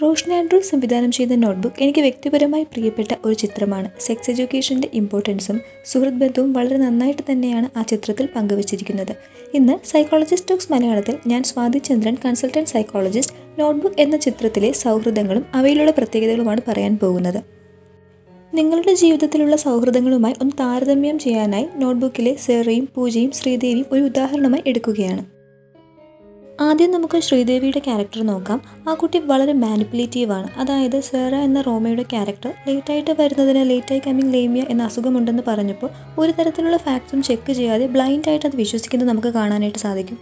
Roshan Andrew സംവിധാനം ചെയ്ത notebook എനിക്ക് വ്യക്തിപരമായി പ്രിയപ്പെട്ട ഒരു ചിത്രമാണ് സെക്സ് എഡ്യൂക്കേഷൻ്റെ ഇമ്പോർട്ടൻസും സുഹൃത്ത് ബന്ധവും വളരെ നന്നായിട്ട് തന്നെയാണ് ആ ചിത്രത്തിൽ പങ്കുവച്ചിരിക്കുന്നത് ഇന്ന് സൈക്കോളജിസ്റ്റ് ടോക്സ് മലയാളത്തിൽ ഞാൻ Swathi Chandran consultant psychologist notebook എന്ന ചിത്രത്തിലെ സൗഹൃദങ്ങളും അവയിലുള്ള പ്രത്യേകതകളുമാണ് പറയാൻ പോകുന്നത് നിങ്ങളുടെ ജീവിതത്തിലുള്ള സൗഹൃദങ്ങളുമായി ഒന്ന് താരതമ്യം ചെയ്യാനായി നോട്ട്ബുക്കിലെ സെറയും പൂജയും ശ്രീദേവിയും ഒരു ഉദാഹരണമായി എടുക്കുകയാണ് ആദ്യം നമുക്ക് ശ്രീദേവിയുടെ ക്യാരക്ടർ നോക്കാം ആ കുട്ടി വളരെ മാനിപ്പുലേറ്റീവ് ആണ് അതായത് സെറ എന്ന റോമയുടെ ക്യാരക്ടർ ലേറ്റായിട്ട് വരുന്നതിന് ലേറ്റായി കമ്മിങ് ലേമിയ എന്ന അസുഖമുണ്ടെന്ന് പറഞ്ഞപ്പോൾ ഒരു തരത്തിലുള്ള ഫാക്ട്സും ചെക്ക് ചെയ്യാതെ ബ്ലൈൻഡായിട്ട് അത് വിശ്വസിക്കുന്നത് നമുക്ക് കാണാനായിട്ട് സാധിക്കും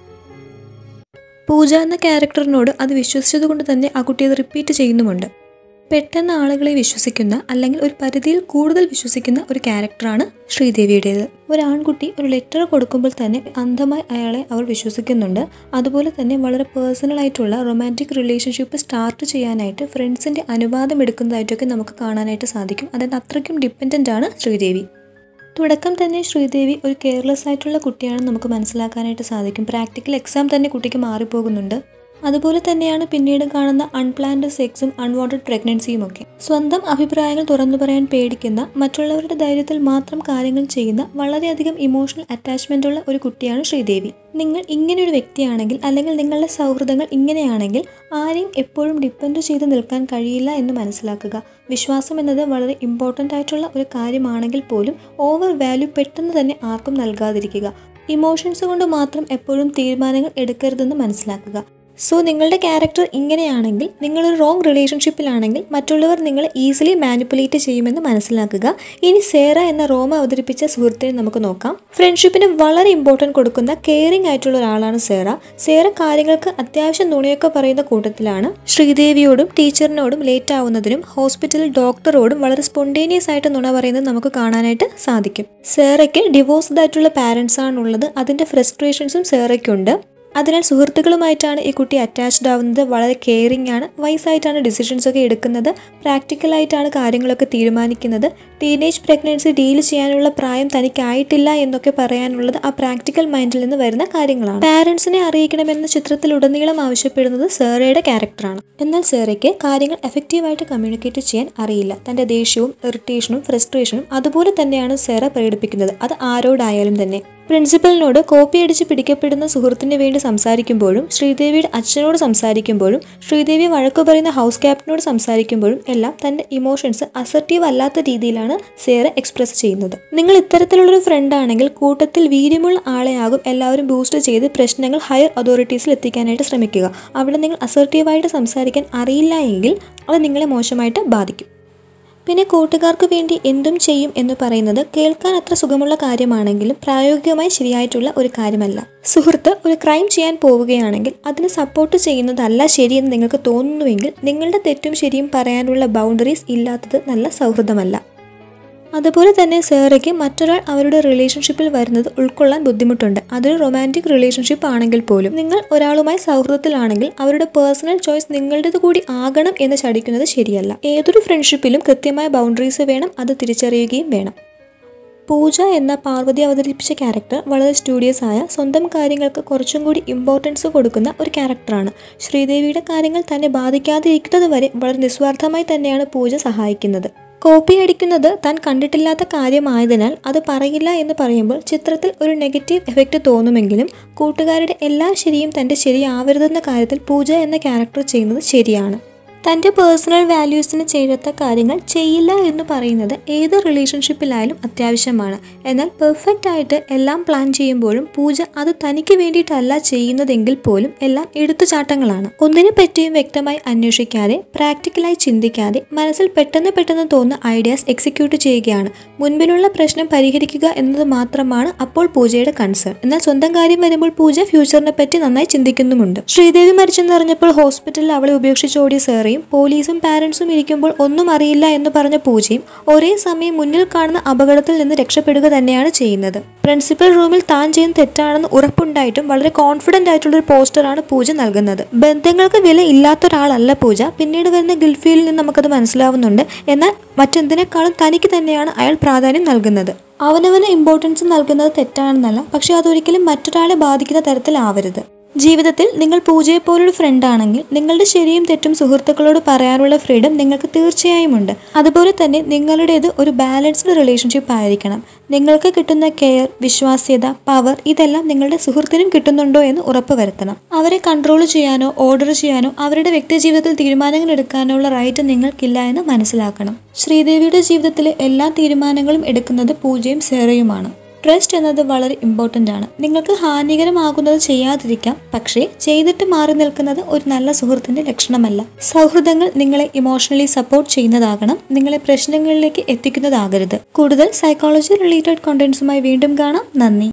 പൂജ എന്ന ക്യാരക്ടറിനോട് അത് വിശ്വസിച്ചതുകൊണ്ട് തന്നെ ആ കുട്ടി അത് റിപ്പീറ്റ് ചെയ്യുന്നുമുണ്ട് പെട്ടെന്ന് ആളുകളെ വിശ്വസിക്കുന്ന അല്ലെങ്കിൽ ഒരു പരിധിയിൽ കൂടുതൽ വിശ്വസിക്കുന്ന ഒരു ക്യാരക്ടറാണ് ശ്രീദേവിയുടേത് ഒരു ആൺകുട്ടി ഒരു ലെറ്റർ കൊടുക്കുമ്പോൾ തന്നെ അന്ധമായി അയാളെ അവൾ വിശ്വസിക്കുന്നുണ്ട് അതുപോലെ തന്നെ വളരെ പേഴ്സണൽ ആയിട്ടുള്ള റൊമാൻറ്റിക് റിലേഷൻഷിപ്പ് സ്റ്റാർട്ട് ചെയ്യാനായിട്ട് ഫ്രണ്ട്സിൻ്റെ അനുവാദം എടുക്കുന്നതായിട്ടൊക്കെ നമുക്ക് കാണാനായിട്ട് സാധിക്കും അതായത് അത്രയ്ക്കും ഡിപ്പെൻഡൻ്റ് ആണ് ശ്രീദേവി തുടക്കം തന്നെ ശ്രീദേവി ഒരു കെയർലെസ് ആയിട്ടുള്ള കുട്ടിയാണെന്ന് നമുക്ക് മനസ്സിലാക്കാനായിട്ട് സാധിക്കും പ്രാക്ടിക്കൽ എക്സാം തന്നെ കുട്ടിക്ക് മാറിപ്പോകുന്നുണ്ട് അതുപോലെ തന്നെയാണ് പിന്നീട് കാണുന്ന അൺപ്ലാൻഡ് സെക്സും അൺവാണ്ടഡ് പ്രഗ്നൻസിയും ഒക്കെ സ്വന്തം അഭിപ്രായങ്ങൾ തുറന്നു പറയാൻ പേടിക്കുന്ന മറ്റുള്ളവരുടെ ധൈര്യത്തിൽ മാത്രം കാര്യങ്ങൾ ചെയ്യുന്ന വളരെയധികം ഇമോഷണൽ അറ്റാച്ച്മെൻ്റ് ഉള്ള ഒരു കുട്ടിയാണ് ശ്രീദേവി നിങ്ങൾ ഇങ്ങനെ ഒരു വ്യക്തിയാണെങ്കിൽ അല്ലെങ്കിൽ നിങ്ങളുടെ സൗഹൃദങ്ങൾ ഇങ്ങനെയാണെങ്കിൽ ആരെയും എപ്പോഴും ഡിപ്പെൻഡ് ചെയ്ത് നിൽക്കാൻ കഴിയില്ല എന്ന് മനസ്സിലാക്കുക വിശ്വാസം എന്നത് വളരെ ഇമ്പോർട്ടൻ്റ് ആയിട്ടുള്ള ഒരു കാര്യമാണെങ്കിൽ പോലും ഓവർ വാല്യൂ പെട്ടെന്ന് തന്നെ ആർക്കും നൽകാതിരിക്കുക ഇമോഷൻസ് കൊണ്ട് മാത്രം എപ്പോഴും തീരുമാനങ്ങൾ എടുക്കരുതെന്ന് മനസ്സിലാക്കുക സോ നിങ്ങളുടെ ക്യാരക്ടർ ഇങ്ങനെയാണെങ്കിൽ നിങ്ങളൊരു റോങ് റിലേഷൻഷിപ്പിലാണെങ്കിൽ മറ്റുള്ളവർ നിങ്ങളെ ഈസിലി മാനിപ്പുലേറ്റ് ചെയ്യുമെന്ന് മനസ്സിലാക്കുക ഇനി സേറ എന്ന റോമ അവതരിപ്പിച്ച സുഹൃത്തിനെ നമുക്ക് നോക്കാം ഫ്രണ്ട്ഷിപ്പിന് വളരെ ഇമ്പോർട്ടൻറ്റ് കൊടുക്കുന്ന കെയറിംഗ് ആയിട്ടുള്ള ഒരാളാണ് സേറ സേറ കാര്യങ്ങൾക്ക് അത്യാവശ്യം നുണയൊക്കെ പറയുന്ന കൂട്ടത്തിലാണ് ശ്രീദേവിയോടും ടീച്ചറിനോടും ലേറ്റ് ആവുന്നതിനും ഹോസ്പിറ്റലിൽ ഡോക്ടറോടും വളരെ സ്പോണ്ടേനിയസ് ആയിട്ട് നുണ പറയുന്നത് നമുക്ക് കാണാനായിട്ട് സാധിക്കും സേറയ്ക്ക് ഡിവോഴ്സ്ഡ് ആയിട്ടുള്ള പാരൻസ് ആണുള്ളത് അതിൻ്റെ ഫ്രസ്ട്രേഷൻസും സേറയ്ക്കുണ്ട് അതിനാൽ സുഹൃത്തുക്കളുമായിട്ടാണ് ഈ കുട്ടി അറ്റാച്ച്ഡ് ആവുന്നത് വളരെ കെയറിംഗ് ആണ് വയസ്സായിട്ടാണ് ഡിസിഷൻസ് ഒക്കെ എടുക്കുന്നത് പ്രാക്ടിക്കലായിട്ടാണ് കാര്യങ്ങളൊക്കെ തീരുമാനിക്കുന്നത് ടീനേജ് പ്രഗ്നൻസി ഡീൽ ചെയ്യാനുള്ള പ്രായം തനിക്കായിട്ടില്ല എന്നൊക്കെ പറയാനുള്ളത് ആ പ്രാക്ടിക്കൽ മൈൻഡിൽ നിന്ന് വരുന്ന കാര്യങ്ങളാണ് പാരൻസിനെ അറിയിക്കണമെന്ന് ചിത്രത്തിലുടനീളം ആവശ്യപ്പെടുന്നത് സേറയുടെ ക്യാരക്ടറാണ് എന്നാൽ സേറയ്ക്ക് കാര്യങ്ങൾ എഫക്റ്റീവായിട്ട് കമ്മ്യൂണിക്കേറ്റ് ചെയ്യാൻ അറിയില്ല തൻ്റെ ദേഷ്യവും ഇറിറ്റേഷനും ഫ്രസ്ട്രേഷനും അതുപോലെ തന്നെയാണ് സേറ പ്രകടിപ്പിക്കുന്നത് അത് ആരോടായാലും തന്നെ പ്രിൻസിപ്പലിനോട് കോപ്പി അടിച്ച് പിടിക്കപ്പെടുന്ന സുഹൃത്തിന് വേണ്ടി സംസാരിക്കുമ്പോഴും ശ്രീദേവിയുടെ അച്ഛനോട് സംസാരിക്കുമ്പോഴും ശ്രീദേവി വഴക്കു പറയുന്ന ഹൗസ് ക്യാപ്റ്റനോട് സംസാരിക്കുമ്പോഴും എല്ലാം തൻ്റെ ഇമോഷൻസ് അസർട്ടീവ് അല്ലാത്ത രീതിയിലാണ് സേറ എക്സ്പ്രസ് ചെയ്യുന്നത് നിങ്ങൾ ഇത്തരത്തിലുള്ളൊരു ഫ്രണ്ട് ആണെങ്കിൽ കൂട്ടത്തിൽ വീര്യമുള്ള ആളെയാകും എല്ലാവരും ബൂസ്റ്റ് ചെയ്ത് പ്രശ്നങ്ങൾ ഹയർ അതോറിറ്റീസിൽ എത്തിക്കാനായിട്ട് ശ്രമിക്കുക അവിടെ നിങ്ങൾ അസർട്ടീവായിട്ട് സംസാരിക്കാൻ അറിയില്ല എങ്കിൽ അത് നിങ്ങളെ മോശമായിട്ട് ബാധിക്കും പിന്നെ കൂട്ടുകാർക്ക് വേണ്ടി എന്തും ചെയ്യും എന്ന് പറയുന്നത് കേൾക്കാൻ അത്ര സുഖമുള്ള കാര്യമാണെങ്കിലും പ്രായോഗികമായി ശരിയായിട്ടുള്ള ഒരു കാര്യമല്ല സുഹൃത്ത് ഒരു ക്രൈം ചെയ്യാൻ പോവുകയാണെങ്കിൽ അതിന് സപ്പോർട്ട് ചെയ്യുന്നതല്ല ശരിയെന്ന് നിങ്ങൾക്ക് തോന്നുന്നുവെങ്കിൽ നിങ്ങളുടെ തെറ്റും ശരിയും പറയാനുള്ള ബൗണ്ടറീസ് ഇല്ലാത്തത് നല്ല സൗഹൃദമല്ല അതുപോലെ തന്നെ സേറയ്ക്ക് മറ്റൊരാൾ അവരുടെ റിലേഷൻഷിപ്പിൽ വരുന്നത് ഉൾക്കൊള്ളാൻ ബുദ്ധിമുട്ടുണ്ട് അതൊരു റൊമാൻറ്റിക് റിലേഷൻഷിപ്പ് ആണെങ്കിൽ പോലും നിങ്ങൾ ഒരാളുമായി സൗഹൃദത്തിലാണെങ്കിൽ അവരുടെ പേഴ്സണൽ ചോയ്സ് നിങ്ങളുടേത് കൂടി ആകണം എന്ന് ചടിക്കുന്നത് ശരിയല്ല ഏതൊരു ഫ്രണ്ട്ഷിപ്പിലും കൃത്യമായ ബൗണ്ടറീസ് വേണം അത് തിരിച്ചറിയുകയും വേണം പൂജ എന്ന പാർവതി അവതരിപ്പിച്ച ക്യാരക്ടർ വളരെ സ്റ്റൂഡിയസ് ആയ സ്വന്തം കാര്യങ്ങൾക്ക് കുറച്ചും കൂടി ഇമ്പോർട്ടൻസ് കൊടുക്കുന്ന ഒരു ക്യാരക്ടറാണ് ശ്രീദേവിയുടെ കാര്യങ്ങൾ തന്നെ ബാധിക്കാതിരിക്കുന്നത് വരെ വളരെ നിസ്വാർത്ഥമായി തന്നെയാണ് പൂജ സഹായിക്കുന്നത് കോപ്പി അടിക്കുന്നത് താൻ കണ്ടിട്ടില്ലാത്ത കാര്യമായതിനാൽ അത് പറയില്ല എന്ന് പറയുമ്പോൾ ചിത്രത്തിൽ ഒരു നെഗറ്റീവ് എഫക്റ്റ് തോന്നുമെങ്കിലും കൂട്ടുകാരുടെ എല്ലാ ശരിയും തൻ്റെ ശരിയാവരുതെന്ന കാര്യത്തിൽ പൂജ എന്ന ക്യാരക്ടർ ചെയ്യുന്നത് ശരിയാണ് തൻ്റെ പേഴ്സണൽ വാല്യൂസിന് ചേരാത്ത കാര്യങ്ങൾ ചെയ്യില്ല എന്ന് പറയുന്നത് ഏത് റിലേഷൻഷിപ്പിലായാലും അത്യാവശ്യമാണ് എന്നാൽ പെർഫെക്റ്റ് ആയിട്ട് എല്ലാം പ്ലാൻ ചെയ്യുമ്പോഴും പൂജ അത് തനിക്ക് വേണ്ടിയിട്ടല്ല ചെയ്യുന്നതെങ്കിൽ പോലും എല്ലാം എടുത്തുചാട്ടങ്ങളാണ് ഒന്നിനെ പറ്റിയും വ്യക്തമായി അന്വേഷിക്കാതെ പ്രാക്ടിക്കലായി ചിന്തിക്കാതെ മനസ്സിൽ പെട്ടെന്ന് പെട്ടെന്ന് തോന്നുന്ന ഐഡിയാസ് എക്സിക്യൂട്ട് ചെയ്യുകയാണ് മുൻപിലുള്ള പ്രശ്നം പരിഹരിക്കുക എന്നത് മാത്രമാണ് അപ്പോൾ പൂജയുടെ കൺസേൺ എന്നാൽ സ്വന്തം കാര്യം വരുമ്പോൾ പൂജ ഫ്യൂച്ചറിനെ പറ്റി നന്നായി ചിന്തിക്കുന്നുമുണ്ട് ശ്രീദേവി മരിച്ചെന്നറിഞ്ഞപ്പോൾ ഹോസ്പിറ്റലിൽ അവളെ ഉപേക്ഷിച്ചോടിയ സേറയും പോലീസും പാരൻസും ഇരിക്കുമ്പോൾ ഒന്നും അറിയില്ല എന്ന് പറഞ്ഞ പൂജയും ഒരേ സമയം മുന്നിൽ കാണുന്ന അപകടത്തിൽ നിന്ന് രക്ഷപ്പെടുക തന്നെയാണ് ചെയ്യുന്നത് പ്രിൻസിപ്പൽ റൂമിൽ താൻ ചെയ്യുന്ന തെറ്റാണെന്ന് ഉറപ്പുണ്ടായിട്ടും വളരെ കോൺഫിഡന്റ് ആയിട്ടുള്ള ഒരു പോസ്റ്ററാണ് പൂജ നൽകുന്നത് ബന്ധങ്ങൾക്ക് വില ഇല്ലാത്ത ഒരാളല്ല പൂജ പിന്നീട് വരുന്ന ഗിൽഫിയിൽ നിന്ന് നമുക്കത് മനസ്സിലാവുന്നുണ്ട് എന്നാൽ മറ്റെന്തിനേക്കാളും തനിക്ക് തന്നെയാണ് അയാൾ പ്രാധാന്യം നൽകുന്നത് അവനവന് ഇമ്പോർട്ടൻസ് നൽകുന്നത് തെറ്റാണെന്നല്ല പക്ഷെ അതൊരിക്കലും മറ്റൊരാളെ ബാധിക്കുന്ന തരത്തിലാവരുത് ജീവിതത്തിൽ നിങ്ങൾ പൂജയെ പോലൊരു ഫ്രണ്ട് ആണെങ്കിൽ നിങ്ങളുടെ ശരിയും തെറ്റും സുഹൃത്തുക്കളോട് പറയാനുള്ള ഫ്രീഡം നിങ്ങൾക്ക് തീർച്ചയായും ഉണ്ട് അതുപോലെ തന്നെ നിങ്ങളുടേത് ഒരു ബാലൻസ്ഡ് റിലേഷൻഷിപ്പ് ആയിരിക്കണം നിങ്ങൾക്ക് കിട്ടുന്ന കെയർ വിശ്വാസ്യത പവർ ഇതെല്ലാം നിങ്ങളുടെ സുഹൃത്തിനും കിട്ടുന്നുണ്ടോ എന്ന് ഉറപ്പുവരുത്തണം അവരെ കൺട്രോൾ ചെയ്യാനോ ഓർഡർ ചെയ്യാനോ അവരുടെ വ്യക്തി ജീവിതത്തിൽ തീരുമാനങ്ങൾ എടുക്കാനോ ഉള്ള റൈറ്റ് നിങ്ങൾക്കില്ല എന്ന് മനസ്സിലാക്കണം ശ്രീദേവിയുടെ ജീവിതത്തിലെ എല്ലാ തീരുമാനങ്ങളും എടുക്കുന്നത് പൂജയും സേറയുമാണ് ട്രസ്റ്റ് എന്നത് വളരെ ഇമ്പോർട്ടൻ്റ് ആണ് നിങ്ങൾക്ക് ഹാനികരമാകുന്നത് ചെയ്യാതിരിക്കാം പക്ഷേ ചെയ്തിട്ട് മാറി നിൽക്കുന്നത് ഒരു നല്ല സുഹൃത്തിന്റെ ലക്ഷണമല്ല സൗഹൃദങ്ങൾ നിങ്ങളെ ഇമോഷണലി സപ്പോർട്ട് ചെയ്യുന്നതാകണം നിങ്ങളെ പ്രശ്നങ്ങളിലേക്ക് എത്തിക്കുന്നതാകരുത് കൂടുതൽ സൈക്കോളജി റിലേറ്റഡ് കോണ്ടന്റ്സുമായി വീണ്ടും കാണാം നന്ദി